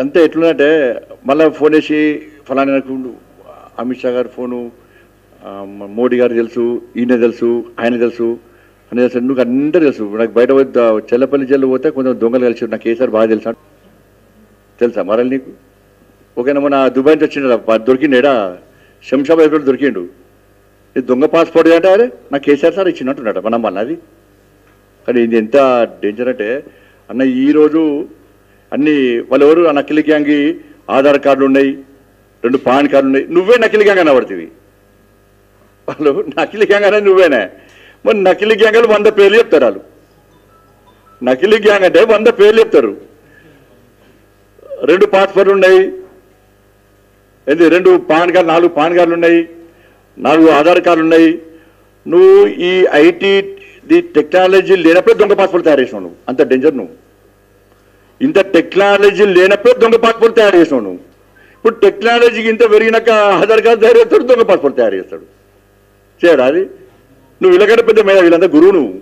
అంతే ఎట్లుందంటే మళ్ళీ ఫోన్ వేసి ఫలానా నాకు అమిత్ షా గారి ఫోను ఆ, మ- మోడీ గారు తెలుసు ఈయన తెలుసు ఆయన తెలుసు అని తెలుసు నువ్వు అందరూ తెలుసు నాకు బయట పోయి ద- చెల్లపల్లి జల్లు పోతే కొంచెం దొంగలు కలిసి నాకు కేసీఆర్ బాగా తెలుసా తెలుసా మరల్ నీకు ఓకేనా మొన్న దుబాయ్ నుంచి వచ్చిండ దొరికిండేడా శంషాబాద్ కూడా దొరికిండు ఇది దొంగ పాస్పోర్ట్ అంటే అరే నాకు కేసీఆర్ సార్ ఇచ్చినట్టున్నాడు మనం మళ్ళీ అది కానీ ఇది ఎంత డేంజర్ అంటే అన్న ఈరోజు అన్ని వాళ్ళు ఎవరు ఆ నకిలీ గ్యాంగ్ ఆధార్ కార్డులు ఉన్నాయి రెండు పాన్ కార్డులు ఉన్నాయి నువ్వే నకిలీ గ్యాంగ్ అనబడుతుంది వాళ్ళు నకిలీ గ్యాంగ్ అనేది నువ్వేనే మరి నకిలీ గ్యాంగ్ అని వంద పేర్లు చెప్తారు వాళ్ళు నకిలీ గ్యాంగ్ అంటే వంద పేర్లు చెప్తారు రెండు పాస్పోర్ట్లు ఉన్నాయి ఏంది రెండు పాన్ కార్డు నాలుగు పాన్ కార్డులు ఉన్నాయి నాలుగు ఆధార్ కార్డులు ఉన్నాయి నువ్వు ఈ ఐటీ ది టెక్నాలజీ లేనప్పుడే దొంగ పాస్పోర్ట్ తయారు చేసినావు నువ్వు అంత డేంజర్ నువ్వు ఇంత టెక్నాలజీ లేనప్పుడే దొంగ పాస్పోర్ట్ తయారు చేసినావు నువ్వు ఇప్పుడు టెక్నాలజీకి ఇంత పెరిగినాక ఆధార్ కార్డు తయారు చేస్తాడు దొంగ పాస్పోర్ట్ తయారు చేస్తాడు చేయడా అది నువ్వు వీళ్ళకంటే పెద్ద మీద వీళ్ళంతా గురువు నువ్వు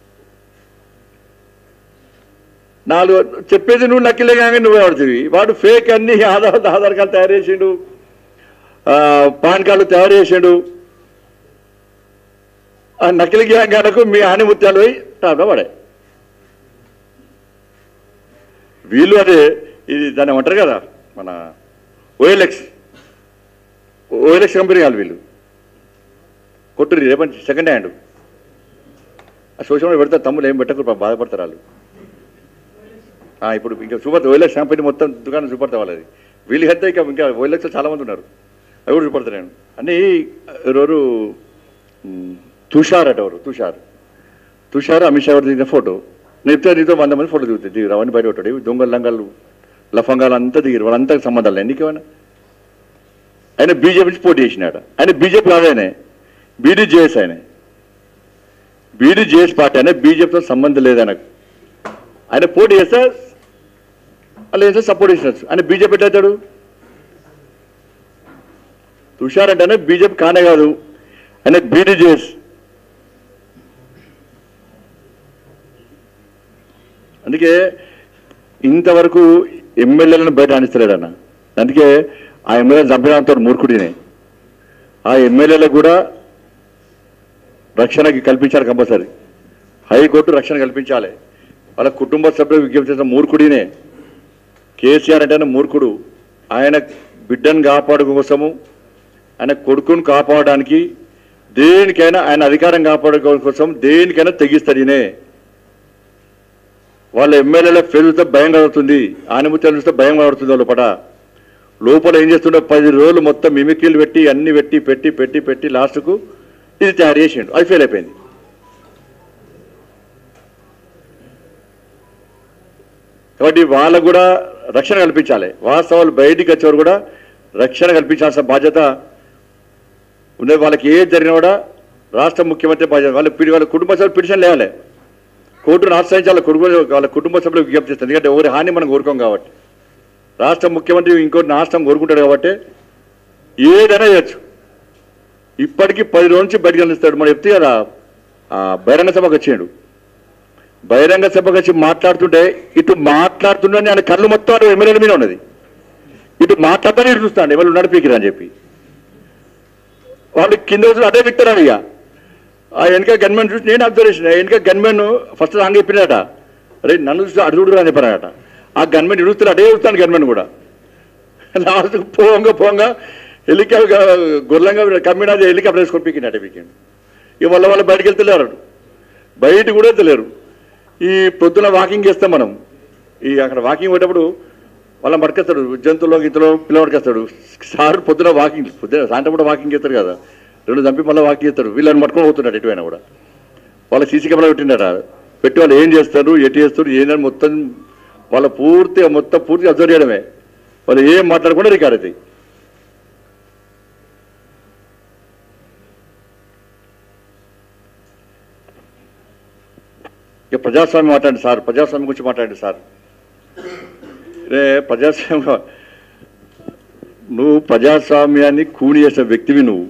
నాలుగు చెప్పేది నువ్వు నక్కిలే కానీ నువ్వే పడుతుంది వాడు ఫేక్ అన్ని ఆధార్ ఆధార్ కార్డు తయారు చేసిండు ఆ, పాన్ కార్డు తయారు చేసిండు ఆ నకిలీ గ్యాంగాలకు మీ ఆనిముత్యాలు పోయి టాప్లో పడాయి వీళ్ళు అదే ఇది దాన్ని ఏమంటారు కదా మన ఓఎల్ఎక్స్ ఓఎల్ఎక్స్ కంపెనీ వాళ్ళు వీళ్ళు కొట్టుర్రి రేపటి సెకండ్ హ్యాండ్ ఆ సోషల్ మీడియా పెడతారు తమ్ముళ్ళు ఏం పెట్టకు పాపం బాధపడతారు వాళ్ళు ఆ, ఇప్పుడు ఇంకా చూపడతా ఓఎల్ఎక్స్ కంపెనీ మొత్తం దుకాణం చూపడతా వాళ్ళది వీళ్ళు అయితే ఇక ఇంకా ఓఎల్ఎక్స్ చాలా మంది ఉన్నారు అవి కూడా చూపడతా నేను అన్నీ ఎవరు మ్, తుషార్ అట ఎవరు తుషార్ తుషార్ అమిత్ షా గారు దిగిన ఫోటో నేర్పితే నీతో వంద మంది ఫోటో దిగుతాయి దిగి అవన్నీ బయట కొట్టాడు ఇవి దొంగలు లంగాలు లఫంగాలు అంతా దిగిరు వాళ్ళంతా సంబంధాలు లేవు. నీకేమైనా ఆయన బీజేపీ నుంచి పోటీ చేసినాడు ఆయన బీజేపీ కాదాయనే బీడీజేఎస్ ఆయన బీడీజేఎస్ పార్టీ ఆయన బీజేపీతో సంబంధం లేదు ఆయనకు ఆయన పోటీ చేస్తే వాళ్ళు ఏం సపోర్ట్ చేసినచ్చు ఆయన బీజేపీ ఎట్లయితాడు తుషార్ అంటేనే బీజేపీ కానే కాదు ఆయన బీడీజేఎస్ అందుకే ఇంతవరకు ఎమ్మెల్యేలను బయట అనిస్తలేడన్న అందుకే ఆ ఎమ్మెల్యే చంపినంత మూర్ఖుడినే ఆ ఎమ్మెల్యేలకు కూడా రక్షణకి కల్పించాలి కంపల్సరీ హైకోర్టు రక్షణ కల్పించాలి వాళ్ళ కుటుంబ సభ్యులు విజ్ఞప్తి చేసిన మూర్ఖుడినే కేసీఆర్ అంటే మూర్ఖుడు ఆయన బిడ్డను కాపాడు కోసము ఆయన కొడుకును కాపాడడానికి దేనికైనా ఆయన అధికారం కాపాడుకోవడం కోసం దేనికైనా తెగిస్తాడు ఈయనే వాళ్ళ ఎమ్మెల్యేల ఫెయిల్తో భయం కలుగుతుంది ఆనిముత్యాలు చూస్తే భయం కలుగుతుంది లోపల లోపల ఏం చేస్తుండే పది రోజులు మొత్తం మిమిక్రీలు పెట్టి అన్ని పెట్టి పెట్టి పెట్టి పెట్టి లాస్ట్కు ఇది తయారు చేసిండు అది ఫెయిల్ అయిపోయింది కాబట్టి వాళ్ళకు కూడా రక్షణ కల్పించాలి వాస్తవాలు బయటికి వచ్చేవారు కూడా రక్షణ కల్పించాల్సిన బాధ్యత ఉన్నది వాళ్ళకి ఏది జరిగినా కూడా రాష్ట్ర ముఖ్యమంత్రి బాధ్యత వాళ్ళ పిడి వాళ్ళ కుటుంబ సభ్యులు పిటిషన్ లేవాలి కోర్టును ఆశ్రయించాలి కుటుంబ వాళ్ళ కుటుంబ సభ్యులకు విజ్ఞప్తి చేస్తుంది ఎందుకంటే ఎవరి హాని మనం కోరుకోం కాబట్టి రాష్ట్ర ముఖ్యమంత్రి ఇంకోటి నాశనం కోరుకుంటాడు కాబట్టి ఏదైనా చేయొచ్చు ఇప్పటికీ పది రోజుల నుంచి బయటకు అందిస్తాడు మనం చెప్తే కదా ఆ బహిరంగ సభకు వచ్చాడు బహిరంగ సభకు వచ్చి మాట్లాడుతుంటే ఇటు మాట్లాడుతుండని ఆయన కళ్ళు మొత్తం అటు ఎమ్మెల్యేల మీద ఉన్నది ఇటు మాట్లాడతానే ఇటు చూస్తాడు ఎమ్మెల్యే ఉన్నాడు పీకిరా అని చెప్పి వాళ్ళు కింద రోజులు అదే విక్తరాడు ఇక ఆ వెనక గన్మెన్ చూసి నేను అబ్జర్వేషన్ వెనక గన్మెన్ ఫస్ట్ రాంగ్ చెప్పినాట అరే నన్ను చూసి అడు చూడరా అని చెప్పారట ఆ గన్మెన్ ఇడుస్తాడు అదే చూస్తాను గన్మెన్ కూడా లాస్ట్ పోంగ పోంగ హెలికాప్టర్ గొర్రెంగా కమ్మినాది హెలికాప్టర్ వేసుకొని పీకినట్టే పీకిండు ఇక వాళ్ళ వాళ్ళు బయటకు వెళ్తలేరు బయట కూడా వెళ్తలేరు ఈ పొద్దున వాకింగ్ చేస్తాం మనం ఈ అక్కడ వాకింగ్ పోయేటప్పుడు వాళ్ళని పట్టుకొస్తాడు జంతువులో గీతలో పిల్ల పట్టుకొస్తాడు సార్ పొద్దున వాకింగ్ పొద్దున సాయంత్రం కూడా వాకింగ్ చేస్తారు కదా రెండు చంపి మళ్ళీ వాకింగ్ చేస్తారు వీళ్ళని పట్టుకొని పోతున్నాడు ఎటువైనా కూడా వాళ్ళ సీసీ కెమెరా పెట్టిండట పెట్టి వాళ్ళు ఏం చేస్తారు ఎటు చేస్తారు ఏంటని మొత్తం వాళ్ళ పూర్తిగా మొత్తం పూర్తిగా అబ్జర్వ్ చేయడమే వాళ్ళు ఏం మాట్లాడకుండా రికార్డ్ అవుతాయి ఇక ప్రజాస్వామ్యం మాట్లాడండి సార్ ప్రజాస్వామ్యం గురించి మాట్లాడండి సార్ రే ప్రజాస్వామ్యం నువ్వు ప్రజాస్వామ్యాన్ని కూని చేసిన వ్యక్తివి నువ్వు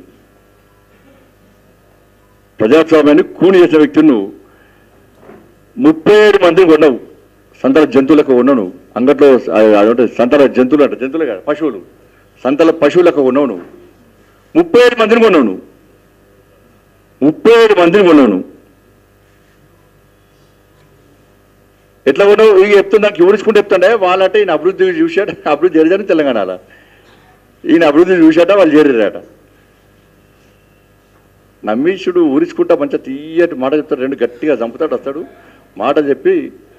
ప్రజాస్వామ్యాన్ని కూని చేసిన వ్యక్తి నువ్వు ముప్పై ఏడు మందిని కొన్నావు సందర్భ జంతువులకు కొన్నావు అంగట్లో ఆ- అదంటే సంతల జంతువులు అంట జంతువులే కాదు పశువులు సంతల పశువులకు కొన్నావు నువ్వు ముప్పై ఏడు మందిని కొన్నావు నువ్వు ముప్పై ఏడు మందిని కొన్నావు నువ్వు ఎట్లా కొన్నావు ఇక చెప్తున్నా నాకు ఎవరించుకుంటే చెప్తాడే వాళ్ళంటే ఈయన అభివృద్ధి చూశాడు అభివృద్ధి జరిగాను తెలంగాణలో ఈయన అభివృద్ధి చూశాట వాళ్ళు చేరారట నమ్మీషుడు ఊరించుకుంటా మంచిగా తీయటి మాట చెప్తాడు రెండు గట్టిగా చంపుతాడు వస్తాడు మాట చెప్పి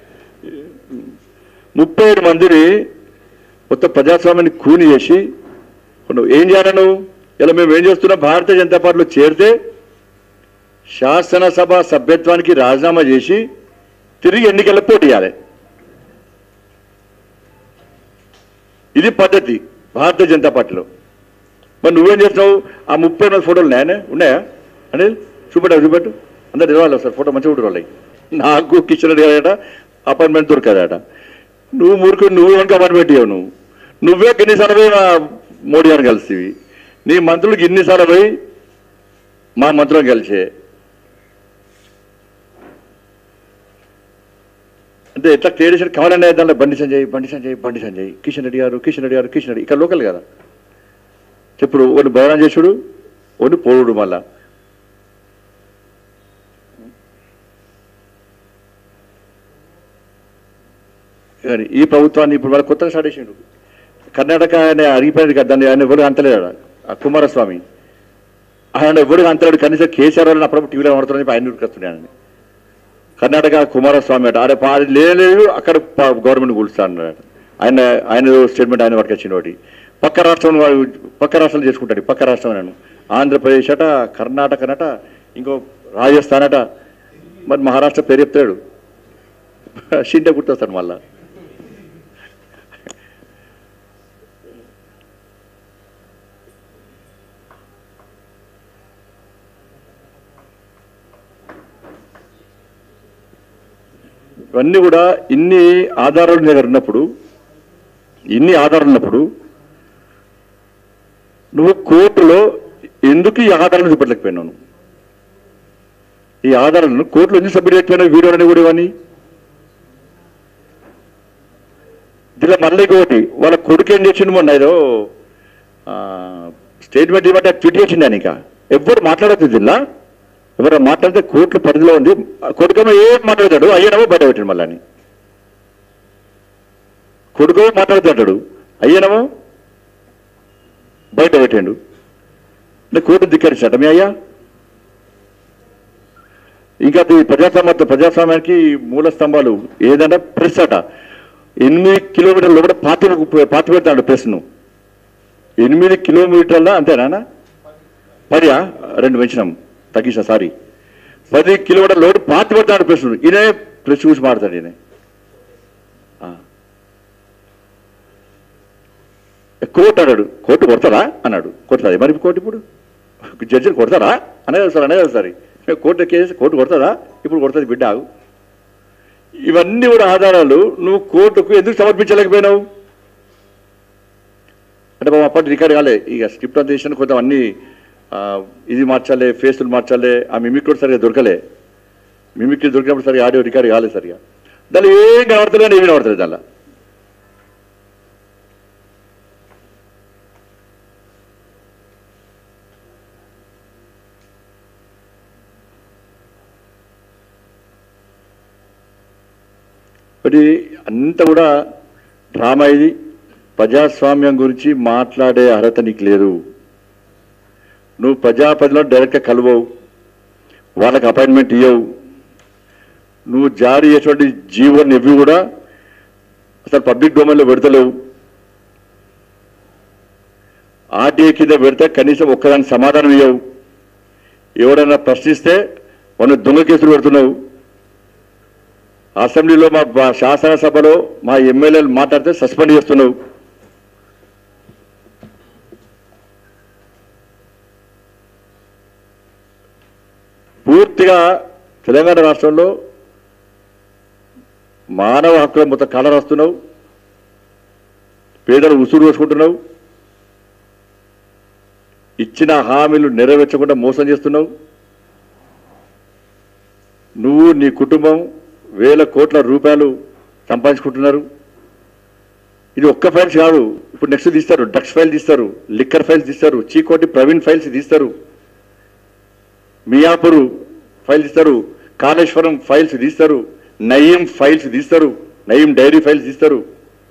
ముప్పై ఏడు మందిని మొత్తం ప్రజాస్వామ్యాన్ని కూని చేసి నువ్వు ఏం చేయాలి నువ్వు ఇలా మేము ఏం చేస్తున్నాం భారతీయ జనతా పార్టీలో చేరితే శాసనసభ సభ్యత్వానికి రాజీనామా చేసి తిరిగి ఎన్నికల్లో పోటీ చేయాలి ఇది పద్ధతి భారతీయ జనతా పార్టీలో మరి నువ్వేం చేస్తున్నావు ఆ ముప్పై మంది ఫోటోలు ఉన్నాయనే ఉన్నాయా అనిల్ చూపెట్టు చూపెట్టు అందరు ఇవ్వాలి సార్ ఫోటో మంచిగా ఉంటుంది వాళ్ళకి నాకు కిషన్ రెడ్డి గారట అపాయింట్మెంట్ దొరకదట నువ్వు మురికి నువ్వు కనుక అపాయింట్మెంట్ ఇవ్వవు నువ్వు నువ్వే ఎన్నిసార్లు పోయి మా మోడీ గారిని కలిసివి నీ మంత్రులకు ఇన్నిసార్లు పోయి మా మంత్రులను కలిసే అంటే ఎట్లా క్లియర్ కావాలనే దాంట్లో బండి సంజయ్ బండి సంజయ్ బండి సంజయ్ కిషన్ రెడ్డి గారు కిషన్ రెడ్డి గారు కిషన్ రెడ్డి ఇక్కడ లోకల్ కదా చెప్పుడు ఒకటి బదనాం చేసుడు ఒకటి పోడు మళ్ళా కానీ ఈ ప్రభుత్వాన్ని ఇప్పుడు వాళ్ళ కొత్తగా స్టార్ట్ చేసిండు కర్ణాటక ఆయన అరిగిపోయింది కదా దాన్ని ఆయన ఎవరు అంతలేడు ఆడ. ఆ కుమారస్వామి ఆయన ఎవరు అంతలేడు కనీసం కేసీఆర్ వాళ్ళని అప్పుడప్పుడు టీవీలో పడుతుందని చెప్పి ఆయన ఉరికొస్తున్నాయని కర్ణాటక కుమారస్వామి అట అరే పా లేదు అక్కడ ప- గవర్నమెంట్ కూలుస్తా అన్నాడు ఆయన ఆయన స్టేట్మెంట్ ఆయన వరకు వచ్చిన ఒకటి పక్క రాష్ట్రం వాడు పక్క రాష్ట్రాలు చేసుకుంటాడు పక్క రాష్ట్రం నేను ఆంధ్రప్రదేశ్ అట కర్ణాటక అట ఇంకో రాజస్థాన్ అట మరి మహారాష్ట్ర పేరు చెప్తాడు షింటే గుర్తొస్తాడు మళ్ళా ఇవన్నీ కూడా ఇన్ని ఆధారాలు నీ దగ్గర ఉన్నప్పుడు ఇన్ని ఆధారాలు ఉన్నప్పుడు నువ్వు కోర్టులో ఎందుకు ఈ ఆధారాలను చూపెట్టలేకపోయినావు నువ్వు? ఈ ఆధారాలను కోర్టులో ఎందుకు సబ్మిట్ చేయకపోయినావు వీడియో అని కూడా ఇవన్నీ దీనిలో మళ్ళీ ఇంకొకటి వాళ్ళ కొడుకు ఏం చేసిండు మొన్న ఏదో ఆ, స్టేట్మెంట్ ఇవ్వమంటే ట్వీట్ చేసిండు ఆయన ఇక ఎవ్వరు మాట్లాడద్దు జిల్లా ఎవరు మాట్లాడితే కోర్టు పరిధిలో ఉంది ఆ కొడుకేమో ఏం మాట్లాడతాడు అయ్యనేమో బయట పెట్టాడు మళ్ళీ అని కొడుకు మాట్లాడుతాడు అయ్యనేమో బయట పెట్టాడు అంటే కోర్టు ధిక్కరించాట మీ అయ్యా ఇంకా అది ప్రజాస్వామ్య ప్రజాస్వామ్యానికి మూల స్తంభాలు ఏదంటే ప్రెస్ అట ఎనిమిది కిలోమీటర్ల లోపల పాతి పాతి పెడతాడు ప్రెస్ను ఎనిమిది కిలోమీటర్ల అంతేనా పదియా రెండు పెంచినాం తగ్గించా సారీ పది కిలోమీటర్ల లోటు పాతి పెడతాడు ప్రెస్ ఈయనే ప్రెస్ చూసి మాడతాడు ఈయన ఆ. కోర్టు అన్నాడు కోర్టు కొడతారా అన్నాడు కొడతాది మరి కోర్టు ఇప్పుడు జడ్జిని కొడతారా అనేది సార్ అనేది సార్ కోర్టు కేసు కోర్టు కొడతారా ఇప్పుడు కొడుతుంది బిడ్డ ఆగు ఇవన్నీ కూడా ఆధారాలు నువ్వు కోర్టుకు ఎందుకు సమర్పించలేకపోయినావు అంటే బాబు అప్పటి రికార్డ్ కాలే ఇక స్క్రిప్ట్ అంతా చేసిన కొంత అన్ని ఆ, ఇది మార్చాలి ఫేసులు మార్చాలి ఆ మిమిక్ కూడా సరిగా దొరకలే మిమిక్ దొరికినప్పుడు సరిగా ఆడియో రికార్డ్ కాలేదు సరిగా దానిలో ఏం కనబడతలేదు ఏమి కనబడతలేదు దానిలో మరి అంత కూడా డ్రామా ఇది ప్రజాస్వామ్యం గురించి మాట్లాడే అర్హత నీకు లేదు నువ్వు ప్రజాపతిలో డైరెక్ట్గా కలవవు వాళ్ళకి అపాయింట్మెంట్ ఇవ్వవు నువ్వు జారీ చేసేటువంటి జీవోని ఇవి కూడా అసలు పబ్లిక్ డొమైన్లో పెడతలేవు ఆర్టీఏ కింద పెడితే కనీసం ఒక్కదానికి సమాధానం ఇవ్వవు ఎవడైనా ప్రశ్నిస్తే వాళ్ళు దొంగ కేసులు పెడుతున్నావు అసెంబ్లీలో మా మా శాసనసభలో మా ఎమ్మెల్యేలు మాట్లాడితే సస్పెండ్ చేస్తున్నావు పూర్తిగా తెలంగాణ రాష్ట్రంలో మానవ హక్కుల మొత్తం కలర్ వస్తున్నావు పేదలు ఉసురు వేసుకుంటున్నావు ఇచ్చిన హామీలు నెరవేర్చకుండా మోసం చేస్తున్నావు నువ్వు నీ కుటుంబం వేల కోట్ల రూపాయలు సంపాదించుకుంటున్నారు ఇది ఒక్క ఫైల్స్ కాదు ఇప్పుడు నెక్స్ట్ తీస్తారు డ్రగ్స్ ఫైల్ తీస్తారు లిక్కర్ ఫైల్స్ తీస్తారు చీకోటి ప్రవీణ్ ఫైల్స్ తీస్తారు మియాపూర్ ఫైల్ తీస్తారు కాళేశ్వరం ఫైల్స్ తీస్తారు నయీం ఫైల్స్ తీస్తారు నయీం డైరీ ఫైల్స్ తీస్తారు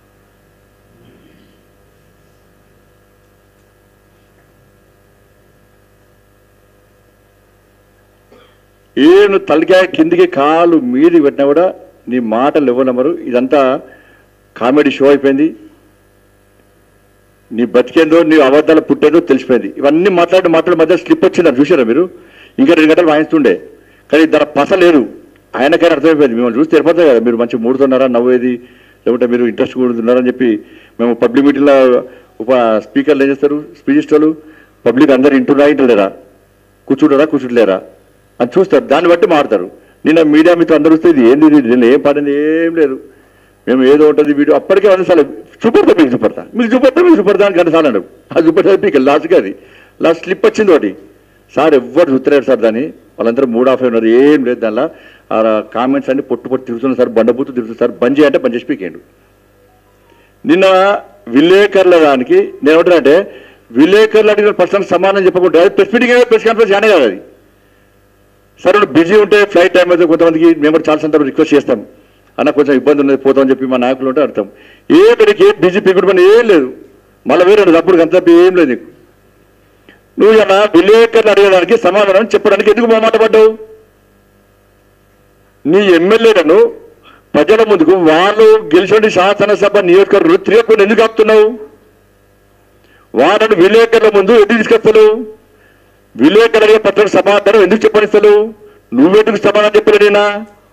ఏను తలకాయ కిందికి కాలు మీదికి పెట్టినా కూడా నీ మాటలు ఇవ్వనమ్మరు ఇదంతా కామెడీ షో అయిపోయింది నీ బతికేందో నీ అబద్ధాలు పుట్టేదో తెలిసిపోయింది ఇవన్నీ మాట్లాడి మాట్లాడి మధ్య స్లిప్ వచ్చిందని చూసారా మీరు ఇంకా రెండు గంటలు వాయిస్తుండే కానీ దాని పస లేదు ఆయనకైనా అర్థమైపోయింది మిమ్మల్ని చూస్తే తెలిపోతుంది కదా మీరు మంచి మూడుతున్నారా నవ్వేది లేకుంటే మీరు ఇంట్రెస్ట్ కూడుతున్నారని చెప్పి మేము పబ్లిక్ మీటింగ్లో ఉప స్పీకర్లు ఏం చేస్తారు స్పీచ్ ఇస్టర్లు పబ్లిక్ అందరు ఇంటున్నా ఇంటలేరా కూర్చుంటారా కూర్చుంటలేరా అని చూస్తారు దాన్ని బట్టి మారుతారు నిన్న మీడియా మీతో అందరూ వస్తే ఇది ఏంది ఇది దీనిలో ఏం పడింది ఏం లేదు మేము ఏదో ఉంటుంది వీడియో అప్పటికే వంద సార్లు చూపెడతా మీకు చూపెడతా మీకు చూపెడతా మీకు చూపెడతా అని గంట సార్లు అన్నాడు అది చూపెట్టేది మీకు లాస్ట్కి అది లాస్ట్ స్లిప్ వచ్చింది ఒకటి సార్ ఎవ్వరు చూస్తలేరు సార్ దాన్ని వాళ్ళందరూ మూడ్ ఆఫ్ అయి ఉన్నారు ఏం లేదు దానిలో ఆ కామెంట్స్ అన్ని పొట్టు పొట్టు తిరుగుతున్నారు సార్ బండబూతు తిరుగుతుంది సార్ బంద్ చేయంటే బంద్ చేసి పీకేయండు నిన్న విలేకరుల దానికి నేను ఏమంటానంటే విలేకరులు అడిగిన ప్రశ్నకు సమాధానం చెప్పకుండా ప్రెస్ మీటింగ్ ప్రెస్ కాన్ఫరెన్స్ కానీ కాదు అది సరే నువ్వు బిజీ ఉంటే ఫ్లైట్ టైం అయితే కొంతమందికి మేము కూడా చాలా సందర్భం రిక్వెస్ట్ చేస్తాం అన్న కొంచెం ఇబ్బంది ఉన్నది పోతామని చెప్పి మా నాయకులు ఉంటే అర్థం ఏ పెరికి ఏ బిజీ పీకుడు పని ఏం లేదు మళ్ళీ వేరే అప్పుడు అంత ఏం లేదు నీకు నువ్వు ఇలా విలేకరులు అడగడానికి సమాధానం చెప్పడానికి ఎందుకు మాట పడ్డావు నీ ఎమ్మెల్యేలను ప్రజల ముందుకు వాళ్ళు గెలిచిన శాసనసభ నియోజకవర్గంలో తిరగకుండా ఎందుకు ఆపుతున్నావు వాళ్ళను విలేకరుల ముందు ఎందుకు తీసుకొస్తావు విలేకరుల పత్రిక సమాధానం ఎందుకు చెప్పనిస్తావు నువ్వెందుకు సమాధానం చెప్పలేదేనా